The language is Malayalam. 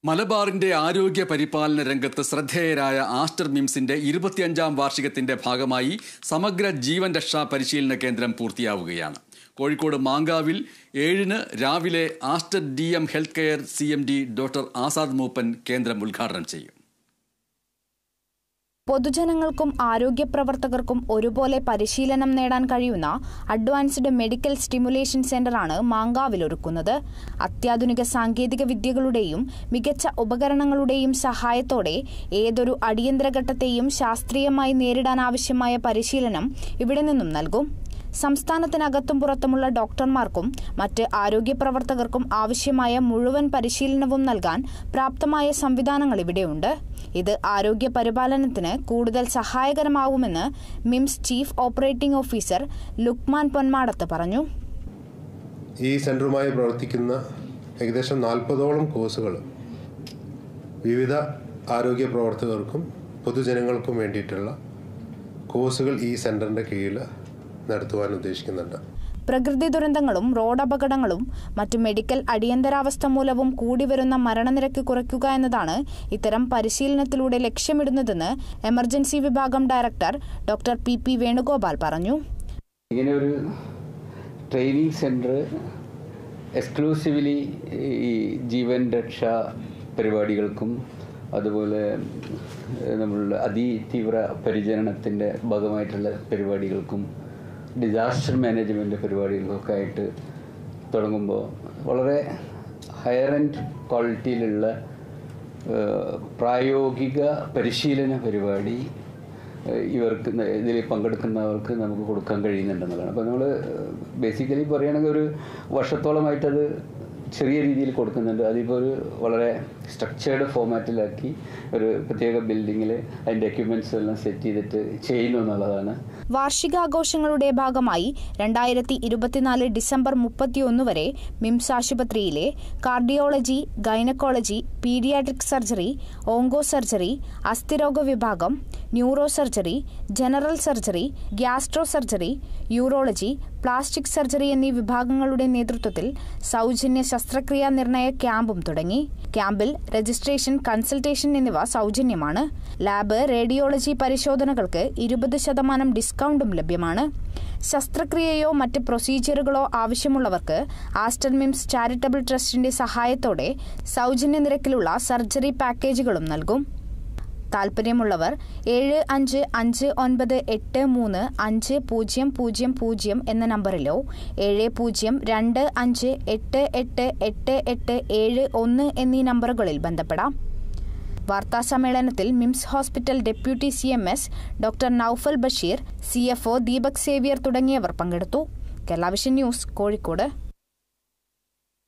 മലബാറിന്റെ ആരോഗ്യ പരിപാലന രംഗത്ത് ശ്രദ്ധേയരായ ആസ്റ്റർ മിംസിന്റെ ഇരുപത്തിയഞ്ചാം വാർഷികത്തിന്റെ ഭാഗമായി സമഗ്ര ജീവൻ രക്ഷാ പരിശീലന കേന്ദ്രം പൂർത്തിയാവുകയാണ് കോഴിക്കോട് മാങ്കാവിൽ ഏഴിന് രാവിലെ Aster D M health care C M D doctor Azad Moopen കേന്ദ്രം ഉദ്ഘാടനം ചെയ്യും പൊതുജനങ്ങൾക്കും ആരോഗ്യ പ്രവർത്തകർക്കും ഒരുപോലെ പരിശീലനം നേടാൻ കഴിയുന്ന അഡ്വാൻസ്ഡ് മെഡിക്കൽ സ്റ്റിമുലേഷൻ സെന്ററാണ് മാങ്കാവിൽ ഒരുക്കുന്നത് അത്യാധുനിക സാങ്കേതിക വിദ്യകളുടെയും മികച്ച ഉപകരണങ്ങളുടെയും സഹായത്തോടെ ഏതൊരു അടിയന്തര ഘട്ടത്തെയും ശാസ്ത്രീയമായി നേരിടാൻ ആവശ്യമായ പരിശീലനം ഇവിടെ നിന്നും നൽകും സംസ്ഥാനത്തിനകത്തും പുറത്തുമുള്ള ഡോക്ടർമാർക്കും മറ്റ് ആരോഗ്യ പ്രവർത്തകർക്കും ആവശ്യമായ മുഴുവൻ പരിശീലനവും നൽകാൻ പ്രാപ്തമായ സംവിധാനങ്ങൾ ഇവിടെയുണ്ട് ഇത് ആരോഗ്യ പരിപാലനത്തിന് കൂടുതൽ സഹായകരമാവുമെന്ന് MIMS chief operating officer Lukman Ponmadath പറഞ്ഞു ഈ സെൻറ്ററുമായി പ്രവർത്തിക്കുന്ന ഏകദേശം നാൽപ്പതോളം കോഴ്സുകൾ വിവിധ ആരോഗ്യ പ്രവർത്തകർക്കും പൊതുജനങ്ങൾക്കും വേണ്ടിയിട്ടുള്ള കോഴ്സുകൾ ഈ സെൻറ്ററിൻ്റെ കീഴിൽ നടത്തുവാൻ ഉദ്ദേശിക്കുന്നുണ്ട് പ്രകൃതി ദുരന്തങ്ങളും റോഡ് അപകടങ്ങളും മറ്റു മെഡിക്കൽ അടിയന്തരാവസ്ഥ മൂലവും കൂടിവരുന്ന മരണനിരക്ക് കുറയ്ക്കുക എന്നതാണ് ഇത്തരം പരിശീലനത്തിലൂടെ ലക്ഷ്യമിടുന്നതെന്ന് എമർജൻസി വിഭാഗം director doctor P P Venugopal പറഞ്ഞു ഇങ്ങനെ ഒരു ട്രെയിനിങ് സെൻറ്റർ എക്സ്ക്ലൂസീവ്ലി ഈ ജീവൻ രക്ഷാ പരിപാടികൾക്കും അതുപോലെ നമ്മളുടെ അതിതീവ്ര പരിചരണത്തിൻ്റെ ഭാഗമായിട്ടുള്ള പരിപാടികൾക്കും ഡിസാസ്റ്റർ മാനേജ്മെൻറ്റ് പരിപാടികൾക്കൊക്കെ ആയിട്ട് തുടങ്ങുമ്പോൾ വളരെ ഹയർ ആൻഡ് ക്വാളിറ്റിയിലുള്ള പ്രായോഗിക പരിശീലന പരിപാടി ഇവർക്ക് ഇതിൽ പങ്കെടുക്കുന്നവർക്ക് നമുക്ക് കൊടുക്കാൻ കഴിയുന്നുണ്ടെന്നുള്ളതാണ് അപ്പോൾ നമ്മൾ ബേസിക്കലി പറയുകയാണെങ്കിൽ ഒരു വർഷത്തോളമായിട്ടത് ചെറിയ രീതിയിൽ കൊടുക്കുന്നുണ്ട് അതിപ്പോൾ ഒരു വളരെ സ്ട്രക്ചേർഡ് ഫോമാറ്റിലാക്കി ഒരു പ്രത്യേക ബിൽഡിങ്ങിൽ അതിൻ്റെ എക്യുപ്മെൻറ്റ്സ് എല്ലാം സെറ്റ് ചെയ്തിട്ട് ചെയ്യുന്നു എന്നുള്ളതാണ് വാർഷികാഘോഷങ്ങളുടെ ഭാഗമായി രണ്ടായിരത്തി ഇരുപത്തിനാല് ഡിസംബർ മുപ്പത്തിയൊന്ന് വരെ മിംസ് ആശുപത്രിയിലെ cardiology gynaecology paediatric surgery onco surgery അസ്ഥിരോഗ വിഭാഗം neuro surgery general surgery gastro surgery urology plastic surgery എന്നീ വിഭാഗങ്ങളുടെ നേതൃത്വത്തിൽ സൗജന്യ ശസ്ത്രക്രിയാ നിർണയ ക്യാമ്പും തുടങ്ങി ക്യാമ്പിൽ രജിസ്ട്രേഷൻ കൺസൾട്ടേഷൻ എന്നിവ സൗജന്യമാണ് ലാബ് റേഡിയോളജി പരിശോധനകൾക്ക് ഇരുപത് ശതമാനം ഡിസ്കൗണ്ടും ലഭ്യമാണ് ശസ്ത്രക്രിയയോ മറ്റ് പ്രൊസീജിയറുകളോ ആവശ്യമുള്ളവർക്ക് ആസ്റ്റർ മിംസ് ചാരിറ്റബിൾ ട്രസ്റ്റിന്റെ സഹായത്തോടെ സൗജന്യ നിരക്കിലുള്ള സർജറി പാക്കേജുകളും നൽകും താൽപ്പര്യമുള്ളവർ ഏഴ് അഞ്ച് അഞ്ച് ഒൻപത് എട്ട് മൂന്ന് അഞ്ച് പൂജ്യം പൂജ്യം പൂജ്യം എന്ന നമ്പറിലോ ഏഴ് പൂജ്യം രണ്ട് അഞ്ച് എട്ട് എട്ട് എട്ട് എട്ട് ഏഴ് ഒന്ന് എന്നീ നമ്പറുകളിൽ ബന്ധപ്പെടാം വാർത്താസമ്മേളനത്തിൽ MIMS hospital deputy C M S doctor Noufal Basheer C F O Deepak Xavier തുടങ്ങിയവർ പങ്കെടുത്തു കേരള വിഷൻ ന്യൂസ് കോഴിക്കോട്